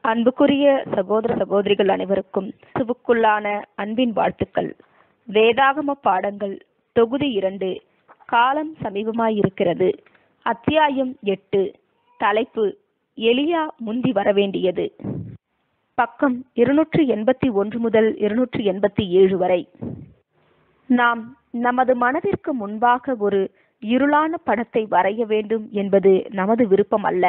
அன்புக்குரிய சகோதர சகோதரிகள் அனைவருக்கும் சிவுக்குள்ளான அன்பின் வாழ்த்துக்கள் வேதாகம பாடங்கள் தொகுதி இரண்டு காலம் சமீபமாயிருக்கிறது அத்தியாயம் எட்டு தலைப்பு எலியா முந்தி வரவேண்டியது பக்கம் இருநூற்று எண்பத்தி ஒன்று முதல் இருநூற்று எண்பத்தி ஏழு வரை நாம் நமது மனதிற்கு முன்பாக ஒரு இருளான படத்தை வரைய வேண்டும் என்பது நமது விருப்பம் அல்ல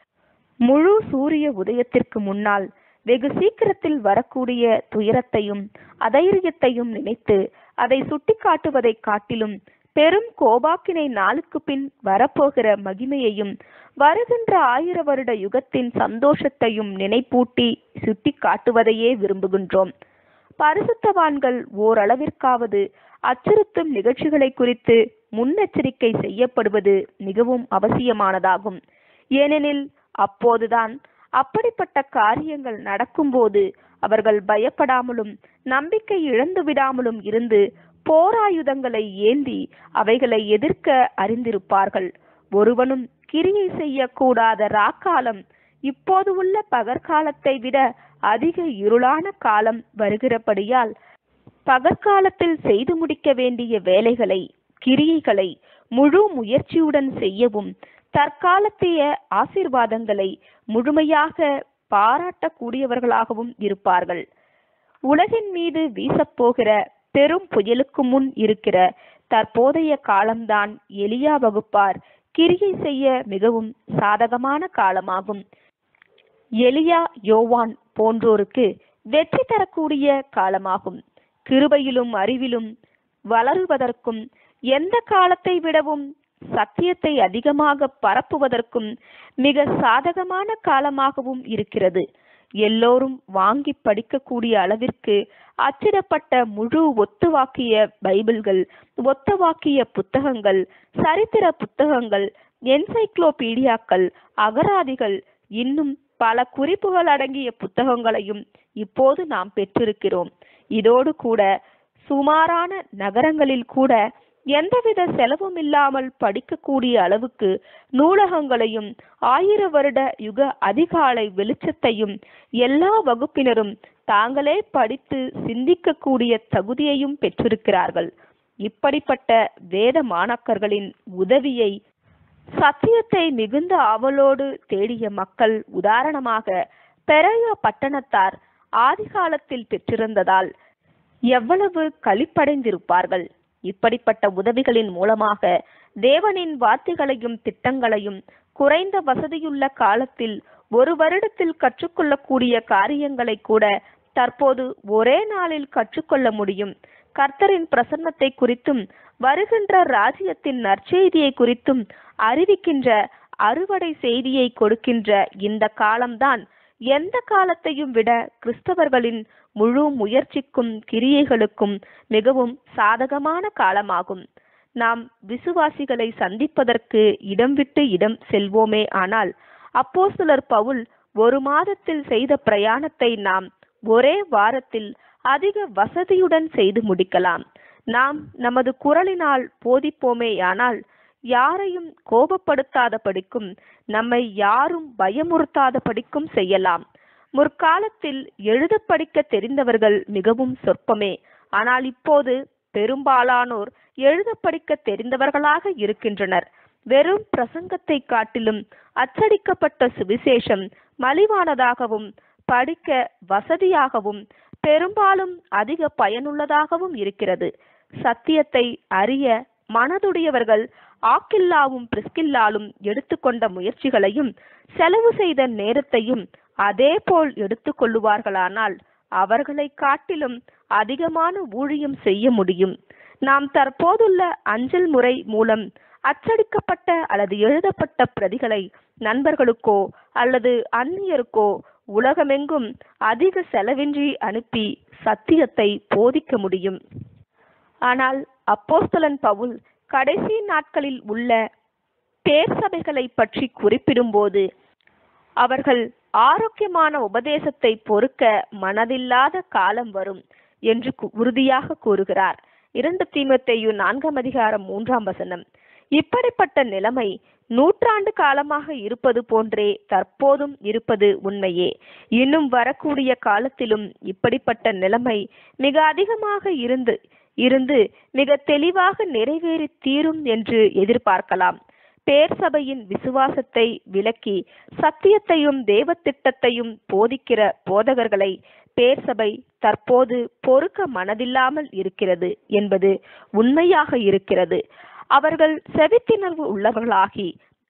முழு சூரிய உதயத்திற்கு முன்னால் வெகு சீக்கிரத்தில் வரக்கூடிய துயரத்தையும் அதைரியத்தையும் நினைத்து அதை சுட்டிக்காட்டுவதைக் காட்டிலும் பெரும் கோபாக்கினை நாளுக்கு பின் வரப்போகிற மகிமையையும் வருகின்ற ஆயிர வருட யுகத்தின் சந்தோஷத்தையும் நினைப்பூட்டி சுட்டி காட்டுவதையே விரும்புகின்றோம் பரிசுத்தவான்கள் ஓரளவிற்காவது அச்சுறுத்தும் நிகழ்ச்சிகளை குறித்து முன்னெச்சரிக்கை செய்யப்படுவது மிகவும் அவசியமானதாகும் ஏனெனில் அப்போதுதான் அப்படிப்பட்ட காரியங்கள் நடக்கும்போது அவர்கள் பயப்படாமலும் நம்பிக்கை இழந்து விடாமலும் இருந்து போராயுதங்களை ஏந்தி அவைகளை எதிர்க்க அறிந்திருப்பார்கள் ஒருவனும் கிரியை செய்யக்கூடாத ராக்காலம் இப்போது உள்ள பகற்காலத்தை விட அதிக இருளான காலம் வருகிறபடியால் பகற்காலத்தில் செய்து முடிக்க வேண்டிய வேலைகளை கிரியைகளை முழு முயற்சியுடன் செய்யவும் தற்காலத்திய ஆசீர்வாதங்களை முழுமையாக பாராட்டக்கூடியவர்களாகவும் இருப்பார்கள் உலகின் மீது வீசப்போகிற பெரும் புயலுக்கு முன் இருக்கிற தற்போதைய காலம்தான் எலியா வகுப்பார் கிரியை செய்ய மிகவும் சாதகமான காலமாகும் எலியா யோவான் போன்றோருக்கு வெற்றி தரக்கூடிய காலமாகும் கிருபையிலும் அறிவிலும் வளருவதற்கும் எந்த காலத்தை விடவும் சத்தியத்தை அதிகமாக பரப்புவதற்கும் மிக சாதகமான காலமாகவும் இருக்கிறது எல்லோரும் வாங்கி படிக்கக்கூடிய அளவிற்கு அச்சிடப்பட்ட முழு ஒத்துவாக்கிய பைபிள்கள் ஒத்தவாக்கிய புத்தகங்கள் சரித்திர புத்தகங்கள் என்சைக்ளோபீடியாக்கள் அகராதிகள் இன்னும் பல குறிப்புகள் அடங்கிய புத்தகங்களையும் இப்போது நாம் பெற்றிருக்கிறோம் இதோடு கூட சுமாரான நகரங்களில் கூட எந்தவித செலவும் இல்லாமல் படிக்கக்கூடிய அளவுக்கு நூலகங்களையும் ஆயிர வருட யுக அதிகாலை வெளிச்சத்தையும் எல்லா வகுப்பினரும் தாங்களே படித்து சிந்திக்கக்கூடிய தகுதியையும் பெற்றிருக்கிறார்கள் இப்படிப்பட்ட வேத மாணாக்கர்களின் உதவியை சத்தியத்தை மிகுந்த ஆவலோடு தேடிய மக்கள் உதாரணமாக பெரையா பட்டணத்தார் ஆதிகாலத்தில் பெற்றிருந்ததால் எவ்வளவு களிப்படைந்திருப்பார்கள் இப்படிப்பட்ட உதவிகளின் மூலமாக தேவனின் வார்த்தைகளையும் திட்டங்களையும் குறைந்த வசதியுள்ள காலத்தில் ஒரு வருடத்தில் கற்றுக்கொள்ளக்கூடிய காரியங்களை கூட தற்போது ஒரே நாளில் கற்றுக்கொள்ள முடியும் கர்த்தரின் பிரசன்னத்தை குறித்தும் வருகின்ற ராஜ்யத்தின் நற்செய்தியை குறித்தும் அறிவிக்கின்ற அறுவடை செய்தியை கொடுக்கின்ற இந்த காலம்தான் எந்த காலத்தையும் விட கிறிஸ்தவர்களின் முழு முயற்சிக்கும் கிரியைகளுக்கும் மிகவும் சாதகமான காலமாகும் நாம் விசுவாசிகளை சந்திப்பதற்கு இடம் விட்டு இடம் செல்வோமே ஆனால் அப்போ சிலர் பவுல் ஒரு மாதத்தில் செய்த பிரயாணத்தை நாம் ஒரே வாரத்தில் அதிக வசதியுடன் செய்து முடிக்கலாம் நாம் நமது குரலினால் போதிப்போமேயானால் யாரையும் கோபப்படுத்தாத படிக்கும் நம்மை யாரும் பயமுறுத்தாத படிக்கும் செய்யலாம் முற்காலத்தில் எழுத படிக்க தெரிந்தவர்கள் மிகவும் சொற்பமே ஆனால் இப்போது பெரும்பாலானோர் எழுத படிக்க தெரிந்தவர்களாக இருக்கின்றனர் வெறும் பிரசங்கத்தை காட்டிலும் அச்சடிக்கப்பட்ட சுவிசேஷம் மலிவானதாகவும் படிக்க வசதியாகவும் பெரும்பாலும் அதிக பயனுள்ளதாகவும் இருக்கிறது சத்தியத்தை அறிய மனதுடையவர்கள் ஆக்கில்லாவும் பிரிஸ்கில்லாலும் எடுத்துக்கொண்ட முயற்சிகளையும் செலவு செய்த நேரத்தையும் அதே போல் எடுத்துக்கொள்ளுவார்களானால் அவர்களை காட்டிலும் அதிகமான ஊழியம் செய்ய முடியும் நாம் தற்போதுள்ள அஞ்சல் முறை மூலம் அச்சடிக்கப்பட்ட அல்லது எழுதப்பட்ட பிரதிகளை நண்பர்களுக்கோ அல்லது அந்நியருக்கோ உலகமெங்கும் அதிக செலவின்றி அனுப்பி சத்தியத்தை போதிக்க முடியும் ஆனால் அப்போஸ்தலன் பவுல் கடைசி நாட்களில் உள்ள பேர் சபைகளை பற்றி குறிப்பிடும்போது அவர்கள் ஆரோக்கியமான உபதேசத்தை பொறுக்க மனதில்லாத காலம் வரும் என்று உறுதியாக கூறுகிறார் இரண்டு தீமத்தையு நான்காம் அதிகாரம் மூன்றாம் வசனம் இப்படிப்பட்ட நிலைமை நூற்றாண்டு காலமாக இருப்பது போன்றே தற்போதும் இருப்பது உண்மையே இன்னும் வரக்கூடிய காலத்திலும் இப்படிப்பட்ட நிலைமை மிக அதிகமாக இருந்து இருந்து மிக தெளிவாக நிறைவேறி தீரும் என்று எதிர்பார்க்கலாம் பேர் சபையின் விசுவாசத்தை விளக்கி சத்தியத்தையும் தேவ திட்டத்தையும் போதிக்கிற போதகர்களை பேர் சபை தற்போது பொறுக்க மனதில்லாமல் இருக்கிறது என்பது உண்மையாக இருக்கிறது அவர்கள் செவித்திணர்வு உள்ளவர்களாகி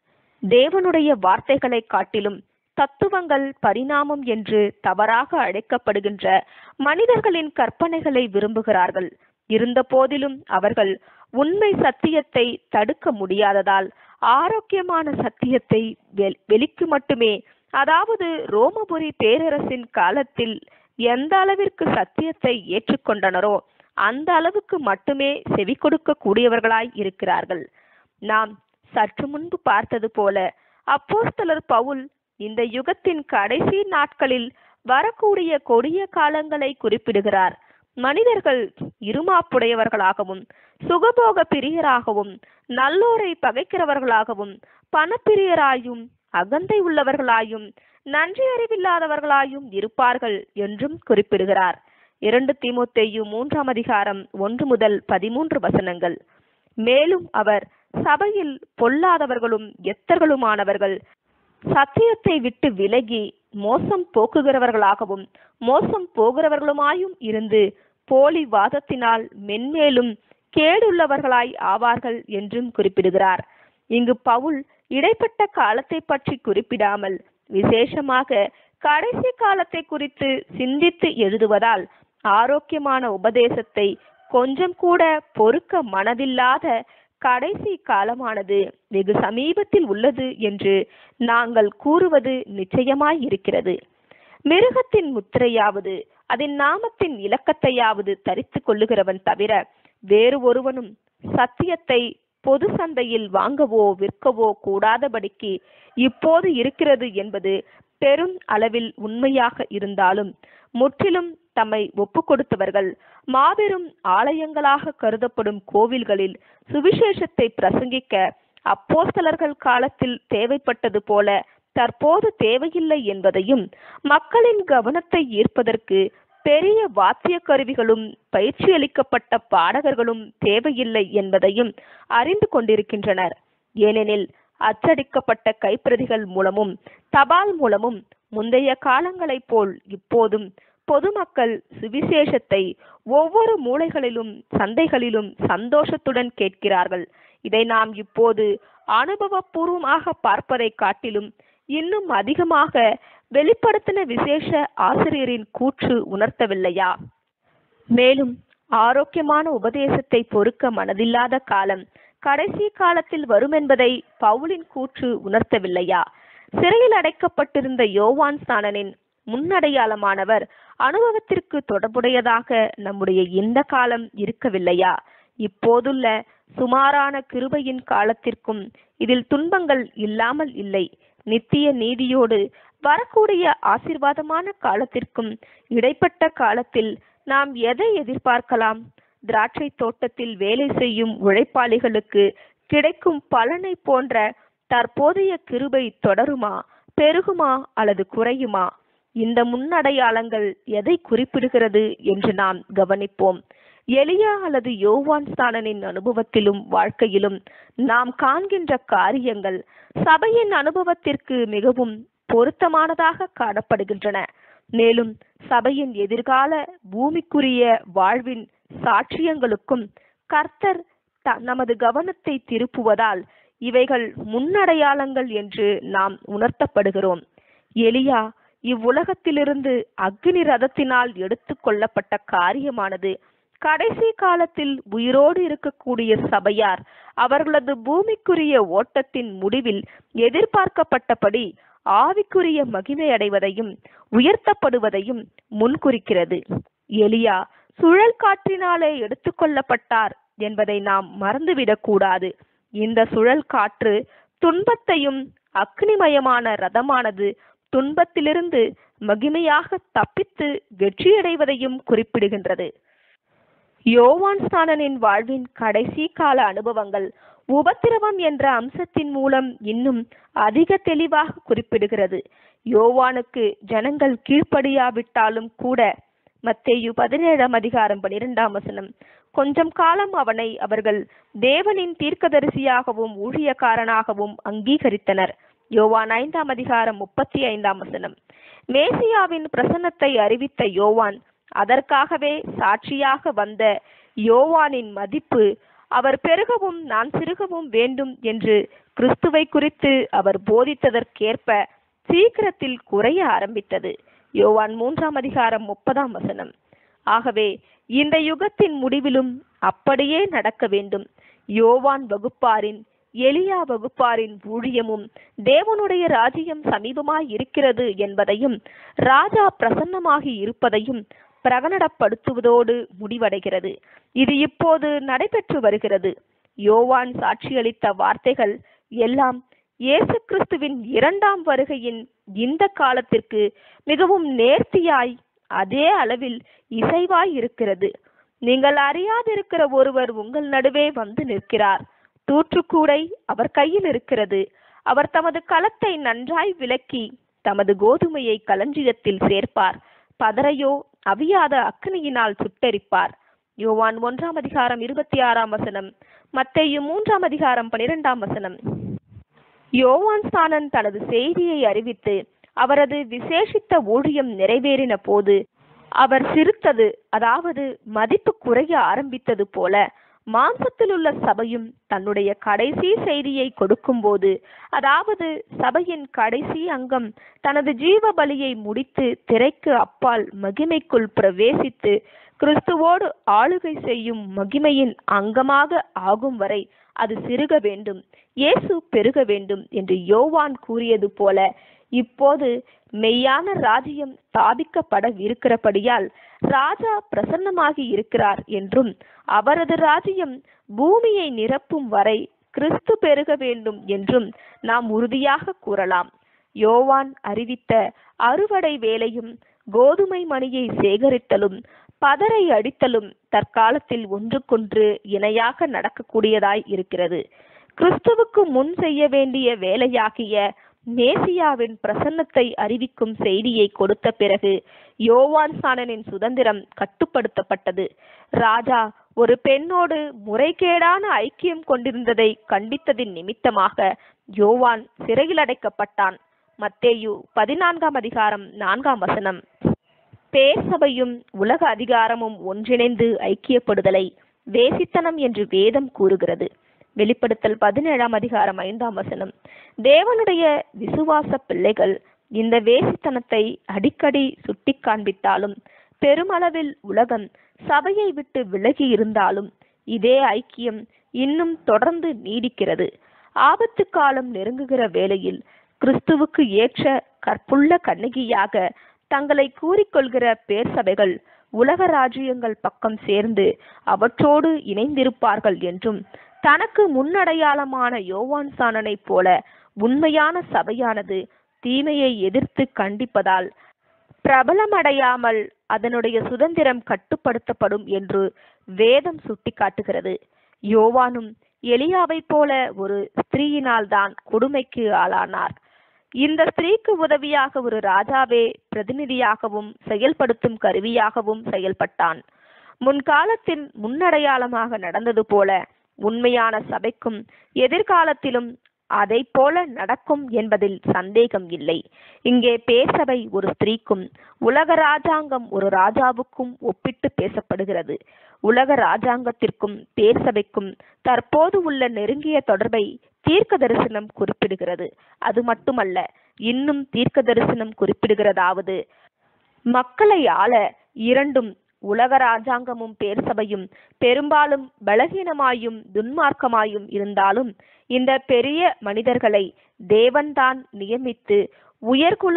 தேவனுடைய வார்த்தைகளை காட்டிலும் தத்துவங்கள் பரிணாமம் என்று தவறாக அழைக்கப்படுகின்ற மனிதர்களின் கற்பனைகளை விரும்புகிறார்கள் இருந்த போதிலும் அவர்கள் உண்மை சத்தியத்தை தடுக்க முடியாததால் ஆரோக்கியமான சத்தியத்தை வெ- வெளிக்கு மட்டுமே அதாவது ரோமபுரி பேரரசின் காலத்தில் எந்த அளவிற்கு சத்தியத்தை ஏற்றுக்கொண்டனரோ அந்த அளவுக்கு மட்டுமே செவி கொடுக்க கூடியவர்களாய் இருக்கிறார்கள் நாம் சற்று முன்பு பார்த்தது போல அப்போஸ்தலர் பவுல் இந்த யுகத்தின் கடைசி நாட்களில் வரக்கூடிய கொடிய காலங்களை குறிப்பிடுகிறார் மனிதர்கள் இருமாப்புடையவர்களாகவும் சுகபோக பிரியராகவும் நல்லோரை பகைக்கிறவர்களாகவும் பணப்பிரியராயும் அகந்தை உள்ளவர்களாயும் நன்றி அறிவில்லாதவர்களாயும் இருப்பார்கள் என்றும் குறிப்பிடுகிறார் இரண்டு தீமோத்தேயு மூன்றாம் அதிகாரம் ஒன்று முதல் பதிமூன்று வசனங்கள் மேலும் அவர் சபையில் பொல்லாதவர்களும் எத்தர்களுமானவர்கள் சத்தியத்தை விட்டு விலகி மோசம் போக்குகிறவர்களாகவும் மோசம் போகிறவர்களுமாயும் இருந்து போலி வாதத்தினால் மென்மேலும் கேடுள்ளவர்களாய் ஆவார்கள் என்றும் குறிப்பிடுகிறார் இங்கு பவுல் இடைப்பட்ட காலத்தை பற்றி குறிப்பிடாமல் விசேஷமாக கடைசி காலத்தை குறித்து சிந்தித்து எழுதுவதால் ஆரோக்கியமான உபதேசத்தை கொஞ்சம் கூட பொறுக்க மனதில்லாத கடைசி காலமானது வெகு சமீபத்தில் உள்ளது என்று நாங்கள் கூறுவது நிச்சயமாய் இருக்கிறது மிருகத்தின் முத்திரையாவது அதன் நாமத்தின் இலக்கத்தையாவது தரித்து கொள்ளுகிறவன் தவிர வேறு ஒருவனும் சத்தியத்தை பொது சந்தையில் வாங்கவோ விற்கவோ கூடாதபடிக்கு இப்போது இருக்கிறது என்பது பெரும் அளவில் உண்மையாக இருந்தாலும் முற்றிலும் தம்மை ஒப்புக் கொடுத்தவர்கள் மாபெரும் ஆலயங்களாக கருதப்படும் கோவில்களில் சுவிசேஷத்தை பிரசங்கிக்க அப்போஸ்தலர்கள் காலத்தில் தேவைப்பட்டது போல தற்போது தேவையில்லை என்பதையும் மக்களின் கவனத்தை ஈர்ப்பதற்கு பெரிய வாத்திய கருவிகளும் பயிற்சியளிக்கப்பட்ட பாடகர்களும் தேவையில்லை என்பதையும் அறிந்து கொண்டிருக்கின்றனர் ஏனெனில் அச்சடிக்கப்பட்ட கைப்பிரதிகள் மூலமும் தபால் மூலமும் முந்தைய காலங்களைப் போல் இப்போதும் பொதுமக்கள் சுவிசேஷத்தை ஒவ்வொரு மூலைகளிலும் சந்தைகளிலும் சந்தோஷத்துடன் கேட்கிறார்கள் இதை நாம் இப்போது அனுபவபூர்வமாக பார்ப்பதை காட்டிலும் இன்னும் அதிகமாக வெளிப்படுத்தின விசேஷ ஆசிரியரின் கூற்று உணர்த்தவில்லையா மேலும் ஆரோக்கியமான உபதேசத்தை பொறுக்க மனதில்லாத காலம் கடைசி காலத்தில் வரும் என்பதை பவுலின் கூற்று உணர்த்தவில்லையா சிறையில் அடைக்கப்பட்டிருந்த யோவான் ஸ்நானனின் முன்னடையாளமானவர் அனுபவத்திற்கு தொடர்புடையதாக நம்முடைய இந்த காலம் இருக்கவில்லையா இப்போதுள்ள சுமாரான கிருபையின் காலத்திற்கும் இதில் துன்பங்கள் இல்லாமல் இல்லை நித்திய நீதியோடு வரக்கூடிய ஆசிர்வாதமான காலத்திற்கும் இடைப்பட்ட காலத்தில் நாம் எதை எதிர்பார்க்கலாம் திராட்சை தோட்டத்தில் வேலை செய்யும் உழைப்பாளிகளுக்கு கிடைக்கும் பலனை போன்ற தற்போதைய கிருபை தொடருமா பெருகுமா அல்லது குறையுமா இந்த முன்னடையாளங்கள் எதை குறிப்பிடுகிறது என்று நாம் கவனிப்போம் எலியா அல்லது யோவான் ஸ்தானனின் அனுபவத்திலும் வாழ்க்கையிலும் நாம் காண்கின்ற காரியங்கள் சபையின் அனுபவத்திற்கு மிகவும் பொருத்தமானதாக காணப்படுகின்றன மேலும் சபையின் எதிர்கால பூமிக்குரிய வாழ்வின் சாட்சியங்களுக்கும் கர்த்தர் த- நமது கவனத்தை திருப்புவதால் இவைகள் முன்னடையாளங்கள் என்று நாம் உணர்த்தப்படுகிறோம் எலியா இவ்வுலகத்திலிருந்து அக்னி ரதத்தினால் எடுத்து கொள்ளப்பட்ட காரியமானது கடைசி காலத்தில் உயிரோடு இருக்கக்கூடிய சபையார் அவர்களது பூமிக்குரிய ஓட்டத்தின் முடிவில் எதிர்பார்க்கப்பட்டபடி ஆவிக்குரிய மகிமை அடைவதையும் உயர்த்தப்படுவதையும் முன்குறிக்கிறது எலியா சுழல் காற்றினாலே எடுத்துக்கொள்ளப்பட்டார் என்பதை நாம் மறந்துவிடக் கூடாது இந்த சுழல் காற்று துன்பத்தையும் அக்னிமயமான ரதமானது துன்பத்திலிருந்து மகிமையாக தப்பித்து வெற்றியடைவதையும் குறிப்பிடுகின்றது யோவான் ஸ்நானனின் வாழ்வின் கடைசி கால அனுபவங்கள் உபத்திரவம் என்ற அம்சத்தின் மூலம் இன்னும் அதிக தெளிவாக குறிப்பிடுகிறது யோவானுக்கு ஜனங்கள் கீழ்ப்படியாவிட்டாலும் கூட மத்தேயு பதினேழாம் அதிகாரம் பனிரெண்டாம் வசனம் கொஞ்சம் காலம் அவனை அவர்கள் தேவனின் தீர்க்கதரிசியாகவும் ஊழியக்காரனாகவும் அங்கீகரித்தனர் யோவான் ஐந்தாம் அதிகாரம் முப்பத்தி ஐந்தாம் வசனம் மேசியாவின் பிரசன்னத்தை அறிவித்த யோவான் அதற்காகவே சாட்சியாக வந்த யோவானின் மதிப்பு அவர் பெருகவும் நான் சிறுகவும் வேண்டும் என்று கிறிஸ்துவை குறித்து அவர் போதித்ததற்கேற்ப சீக்கிரத்தில் குறைய ஆரம்பித்தது யோவான் மூன்றாம் அதிகாரம் முப்பதாம் வசனம் ஆகவே இந்த யுகத்தின் முடிவிலும் அப்படியே நடக்க வேண்டும் யோவான் வகுப்பாரின் எலியா வகுப்பாரின் ஊழியமும் தேவனுடைய ராஜ்யம் சமீபமாய் இருக்கிறது என்பதையும் ராஜா பிரசன்னமாகி இருப்பதையும் பிரகடனப்படுத்துவதோடு முடிவடைகிறது இது இப்போது நடைபெற்று வருகிறது யோவான் சாட்சியளித்த வார்த்தைகள் எல்லாம் இயேசு கிறிஸ்துவின் இரண்டாம் வருகையின் இந்த காலத்திற்கு மிகவும் நேர்த்தியாய் அதே அளவில் இசைவாய் இருக்கிறது நீங்கள் அறியாதிருக்கிற ஒருவர் உங்கள் நடுவே வந்து நிற்கிறார் தூற்றுக்கூடை அவர் கையில் இருக்கிறது அவர் தமது களத்தை நன்றாய் விலக்கி தமது கோதுமையை களஞ்சியத்தில் சேர்ப்பார் பதரையோ அவியாத அக்னியினால் சுட்டெரிப்பார் யோவான் ஒன்றாம் அதிகாரம் இருபத்தி ஆறாம் வசனம் மத்தேயு மூன்றாம் அதிகாரம் பனிரெண்டாம் வசனம் யோவான் ஸ்தானன் தனது செய்தியை அறிவித்து அவரது விசேஷித்த ஊழியம் நிறைவேறின போது அவர் சிரித்தது அதாவது மதிப்பு குறைய ஆரம்பித்தது போல மாம்சத்தில் உள்ள சபையும் தன்னுடைய கடைசி செய்தியை கொடுக்கும்போது அதாவது சபையின் கடைசி அங்கம் தனது ஜீவ பலியை முடித்து திரைக்கு அப்பால் மகிமைக்குள் பிரவேசித்து கிறிஸ்துவோடு ஆளுகை செய்யும் மகிமையின் அங்கமாக ஆகும் வரை அது சிறுக வேண்டும் இயேசு பெருக வேண்டும் என்று யோவான் கூறியது போல இப்போது மெய்யான ராஜ்யம் ஸ்தாபிக்கப்படவிருக்கிறபடியால் ராஜா பிரசன்னமாகி இருக்கிறார் என்றும் அவரது ராஜ்யம் பூமியை நிரப்பும் வரை கிறிஸ்து பெருக வேண்டும் என்றும் நாம் உறுதியாக கூறலாம் யோவான் அறிவித்த அறுவடை வேலையும் கோதுமை மணியை சேகரித்தலும் பதரை அடித்தலும் தற்காலத்தில் ஒன்றுக்கொன்று இணையாக நடக்கக்கூடியதாய் இருக்கிறது கிறிஸ்துவுக்கு முன் செய்ய வேண்டிய வேலையாகிய மேசியாவின் பிரசன்னத்தை அறிவிக்கும் செய்தியை கொடுத்த பிறகு யோவான் சாணனின் சுதந்திரம் கட்டுப்படுத்தப்பட்டது ராஜா ஒரு பெண்ணோடு முறைகேடான ஐக்கியம் கொண்டிருந்ததை கண்டித்ததின் நிமித்தமாக யோவான் சிறையில் அடைக்கப்பட்டான் மத்தேயு பதினான்காம் அதிகாரம் நான்காம் வசனம் பேர்சபையும் உலக அதிகாரமும் ஒன்றிணைந்து ஐக்கியப்படுதலை வேசித்தனம் என்று வேதம் கூறுகிறது வெளிப்படுத்தல் பதினேழாம் அதிகாரம் ஐந்தாம் வசனம் தேவனுடைய விசுவாச பிள்ளைகள் இந்த வேசித்தனத்தை அடிக்கடி சுட்டி காண்பித்தாலும் பெருமளவில் உலகம் சபையை விட்டு விலகி இருந்தாலும் இதே ஐக்கியம் இன்னும் தொடர்ந்து நீடிக்கிறது ஆபத்து காலம் நெருங்குகிற வேளையில் கிறிஸ்துவுக்கு ஏற்ற கற்புள்ள கண்ணகியாக தங்களை கூறிக்கொள்கிற பேர் சபைகள் உலக ராஜ்யங்கள் பக்கம் சேர்ந்து அவற்றோடு இணைந்திருப்பார்கள் என்றும் தனக்கு முன்னடையாளமான யோவான் சாணனைப் போல உண்மையான சபையானது தீமையை எதிர்த்து கண்டிப்பதால் பிரபலமடையாமல் அதனுடைய சுதந்திரம் கட்டுப்படுத்தப்படும் என்று வேதம் சுட்டிக்காட்டுகிறது யோவானும் எலியாவைப் போல ஒரு ஸ்திரீயினால் தான் கொடுமைக்கு ஆளானார் இந்த ஸ்திரீக்கு உதவியாக ஒரு ராஜாவே பிரதிநிதியாகவும் செயல்படுத்தும் கருவியாகவும் செயல்பட்டான் முன்காலத்தின் முன்னடையாளமாக நடந்தது போல உண்மையான சபைக்கும் எதிர்காலத்திலும் அதை போல நடக்கும் என்பதில் சந்தேகம் இல்லை இங்கே பேசவை ஒரு ஸ்திரீக்கும் உலக ராஜாங்கம் ஒரு ராஜாவுக்கும் ஒப்பிட்டு பேசப்படுகிறது உலக ராஜாங்கத்திற்கும் பேர்சபைக்கும் தற்போது உள்ள நெருங்கிய தொடர்பை தீர்க்க தரிசனம் குறிப்பிடுகிறது அது மட்டுமல்ல இன்னும் தீர்க்க தரிசனம் குறிப்பிடுகிறதாவது மக்களை ஆள இரண்டும் உலக ராஜாங்கமும் பேர்சபையும் பெரும்பாலும் பலகீனமாயும் துன்மார்க்கமாயும் இருந்தாலும் இந்த பெரிய மனிதர்களை தேவன்தான் நியமித்து உயர்குல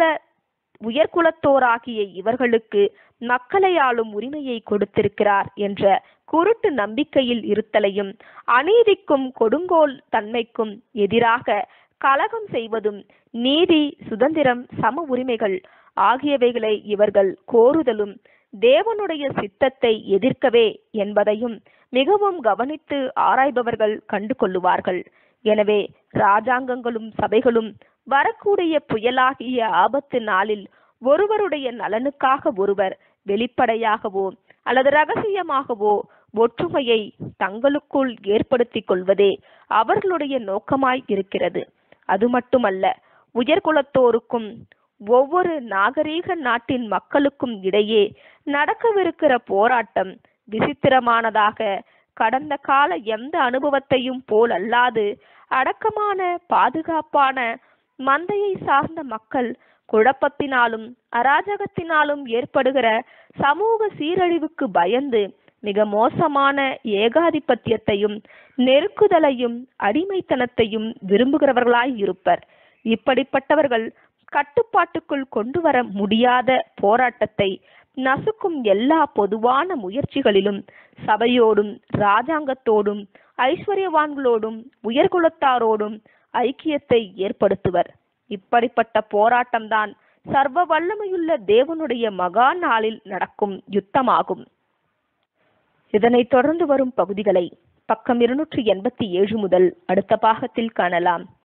உயர்குலத்தோராகிய இவர்களுக்கு மக்களை ஆளும் உரிமையை கொடுத்திருக்கிறார் என்ற குருட்டு நம்பிக்கையில் இருத்தலையும் அநீதிக்கும் கொடுங்கோல் தன்மைக்கும் எதிராக கலகம் செய்வதும் நீதி சுதந்திரம் சம உரிமைகள் ஆகியவைகளை இவர்கள் கோருதலும் தேவனுடைய சித்தத்தை எதிர்க்கவே என்பதையும் மிகவும் கவனித்து ஆராய்பவர்கள் கண்டு கொள்ளுவார்கள் எனவே ராஜாங்கங்களும் சபைகளும் வரக்கூடிய புயலாகிய ஆபத்து நாளில் ஒருவருடைய நலனுக்காக ஒருவர் வெளிப்படையாகவோ அல்லது ரகசியமாகவோ ஒற்றுமையை தங்களுக்குள் ஏற்படுத்திக் கொள்வதே அவர்களுடைய நோக்கமாய் இருக்கிறது அது மட்டுமல்ல உயர்குலத்தோருக்கும் ஒவ்வொரு நாகரீக நாட்டின் மக்களுக்கும் இடையே நடக்கவிருக்கிற போராட்டம் விசித்திரமானதாக கடந்த கால எந்த அனுபவத்தையும் போல் அல்லாது அடக்கமான பாதுகாப்பான மந்தையை சார்ந்த மக்கள் குழப்பத்தினாலும் அராஜகத்தினாலும் ஏற்படுகிற சமூக சீரழிவுக்கு பயந்து மிக மோசமான ஏகாதிபத்தியத்தையும் நெருக்குதலையும் அடிமைத்தனத்தையும் விரும்புகிறவர்களாய் இருப்பர் இப்படிப்பட்டவர்கள் கட்டுப்பாட்டுக்குள் கொண்டு வர முடியாத போராட்டத்தை நசுக்கும் எல்லா பொதுவான முயற்சிகளிலும் சபையோடும் ராஜாங்கத்தோடும் ஐஸ்வர்யவான்களோடும் உயர்குலத்தாரோடும் ஐக்கியத்தை ஏற்படுத்துவர் இப்படிப்பட்ட போராட்டம்தான் சர்வ வல்லமையுள்ள தேவனுடைய மகா நாளில் நடக்கும் யுத்தமாகும் இதனைத் தொடர்ந்து வரும் பகுதிகளை பக்கம் இருநூற்றி எண்பத்தி ஏழு முதல் அடுத்த பாகத்தில் காணலாம்